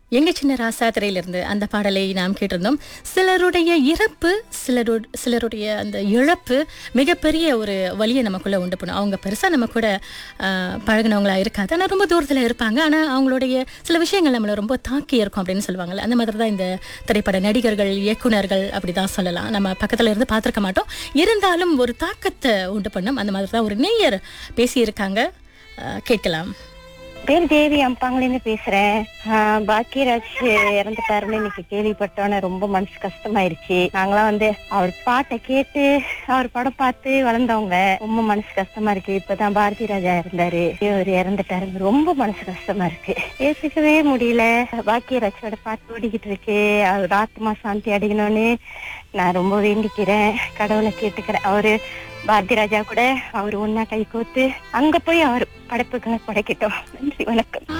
எங்க சின்ன ராசா திரையிலிருந்து அந்த பாடலை நாம் கேட்டிருந்தோம் சிலருடைய இறப்பு சிலரு சிலருடைய அந்த இழப்பு மிகப்பெரிய ஒரு வலியை நமக்குள்ள உண்டு பண்ணும் அவங்க பெருசா நம்ம கூட ஆஹ், பழகுனவங்களா இருக்காது ஆனால் ரொம்ப தூரத்துல இருப்பாங்க ஆனா அவங்களுடைய சில விஷயங்கள் நம்மளை ரொம்ப தாக்கி இருக்கும் அப்படின்னு சொல்லுவாங்கல்ல அந்த மாதிரி தான் இந்த திரைப்பட நடிகர்கள் இயக்குனர்கள் அப்படிதான் சொல்லலாம் நம்ம பக்கத்துல இருந்து பார்த்திருக்க மாட்டோம் இருந்தாலும் ஒரு தாக்கத்தை உண்டு பண்ணும் அந்த மாதிரி தான் ஒரு நேயர் பேசியிருக்காங்க ஆஹ், கேட்கலாம் பேர் தேவி அம்பாங்கலேருந்து பேசுறேன் ஆஹ் பாக்கியராஜ் இறந்துட்டாருன்னு இன்னைக்கு கேள்விப்பட்டோன்னே ரொம்ப மனசு கஷ்டமாயிருச்சு நாங்களாம் வந்து அவர் பாட்டை கேட்டு அவர் படம் பார்த்து வளர்ந்தவங்க ரொம்ப மனசு கஷ்டமா இருக்கு இப்பதான் பாரதி ராஜா இருந்தாரு இவர் இறந்துட்டாரு ரொம்ப மனசு கஷ்டமா இருக்கு ஏத்துக்கவே முடியல பாக்கியராஜோட பாட்டு ஓடிக்கிட்டு இருக்கு அவர் ஆத்மா சாந்தி அடையணும்னு நான் ரொம்ப வேண்டிக்கிறேன் கடவுளை கேட்டுக்கிறேன் அவரு பாரதி ராஜா கூட அவர் ஒன்னா கை கோத்து அங்க போய் அவர் படைப்புகளை படைக்கட்டும் நன்றி வணக்கம்